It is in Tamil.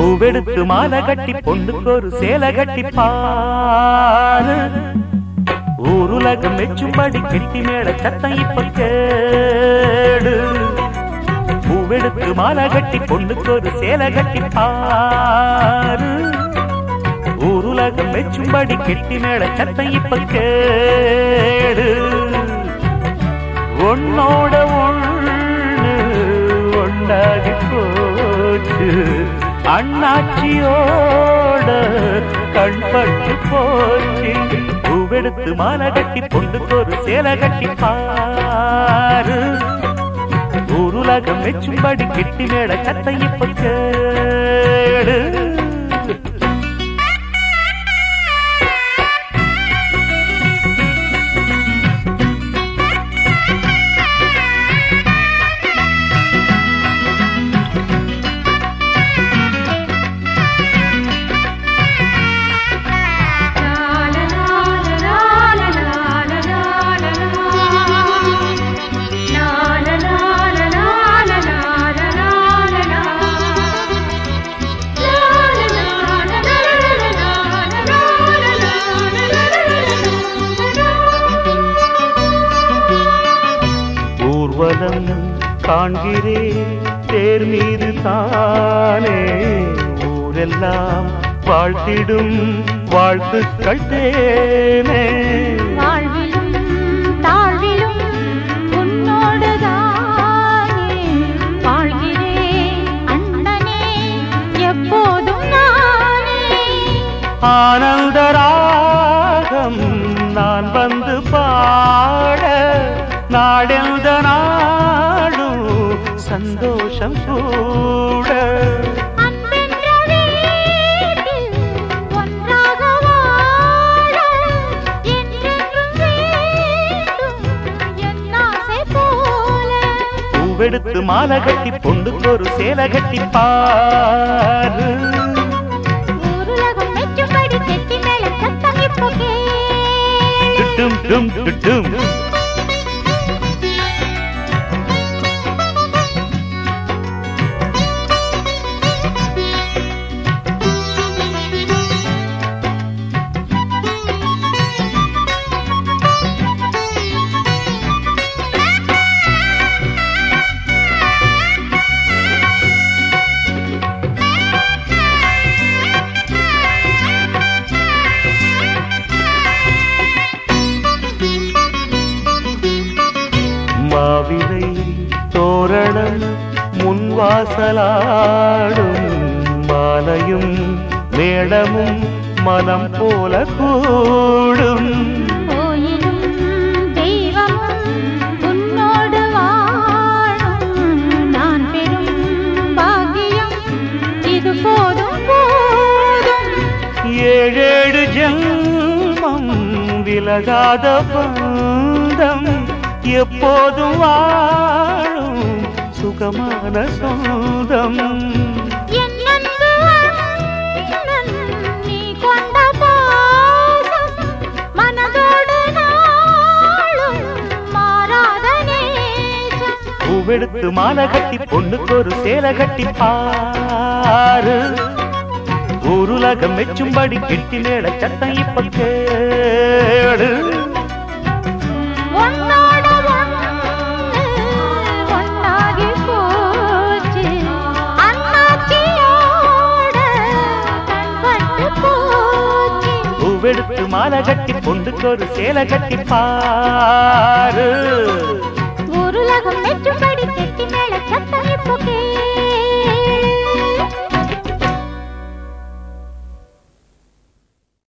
பூவெடுத்து மாலை கட்டி பொண்ணுக்கு ஒரு சேலை கட்டி பாரு ஊருலகம் மெச்சும்படி கெட்டி மேல சத்தம் இப்ப கேடு பூவெடுத்து மாலை கட்டி பொண்ணுக்கு ஒரு சேலை கட்டி பாரு ஊருலகம் மெச்சும்படி கெட்டி மேல சத்தம் இப்ப கேடு உன்னோட ஒண்ணு ஒண்டாகி போச்சு அண்ணாச்சியோட கண்பட்டு போச்சு பூவெடுத்து மாலை கட்டி பொண்ணுக்கு ஒரு சேலை கட்டி பாரு ஊருலகம் மெச்சும்படி கெட்டி மேல சத்தை இப்ப கேடு ஊர்வலம் காண்கிறேன் தேர் மீது தானே ஊரெல்லாம் வாழ்த்திடும் வாழ்த்துக்கள் தேனே வாழ்விலும் தாழ்விலும் உன்னோடுதானே வாழ்கிறேன் அண்ணனே எப்போதும் நானே ஆனந்த ராகம் நான் வந்து பாட நாடெந்த நாடும் சந்தோஷம் கூட அன்பென்ற வீட்டில் ஒன்றாக வாழ என்றென்றும் வேண்டும் என் ஆசை போல பூவெடுத்து மாலை கட்டி பொண்ணுக்கு ஒரு சேலை கட்டி பாரு ஊருலகம் மெச்சும்படி கெட்டி மேல சத்தம் இப்போ கேளு டும் டும் டும் மாவிலை தோரணம் முன்வாசலாடும் மாலையும் மேளமும் மனம் போல கூடும் கோயிலும் தெய்வமும் உன்னோடு வாழும் நான் பெரும் பாக்கியம் இது போதும் போதும் ஏழேழு ஜென்மம் விலகாத பந்தம் எப்போதும் வாழும் சுகமான சொந்தம் என் அன்பு அண்ணன், நீ கொண்ட பாசம் மனதோடு நாளும் மாறாத நேசம் பூவெடுத்து மாலை கட்டி பொண்ணுக்கு ஒரு சேலை கட்டி பாரு ஊருலகம் மெச்சும்படி கிட்டி மேல சத்தம் இப்ப கேடு உன்னோட ஒண்ணு ஒண்ணாகி போச்சு அண்ணாச்சியோட கண்பட்டு போச்சு பூவெடுத்து மாலை கட்டி பொண்ணுக்கு ஒரு சேலை கட்டி பாரு ஊருலகம் மெச்சும்படி கெட்டி மேல சத்தம் இப்போ கேளு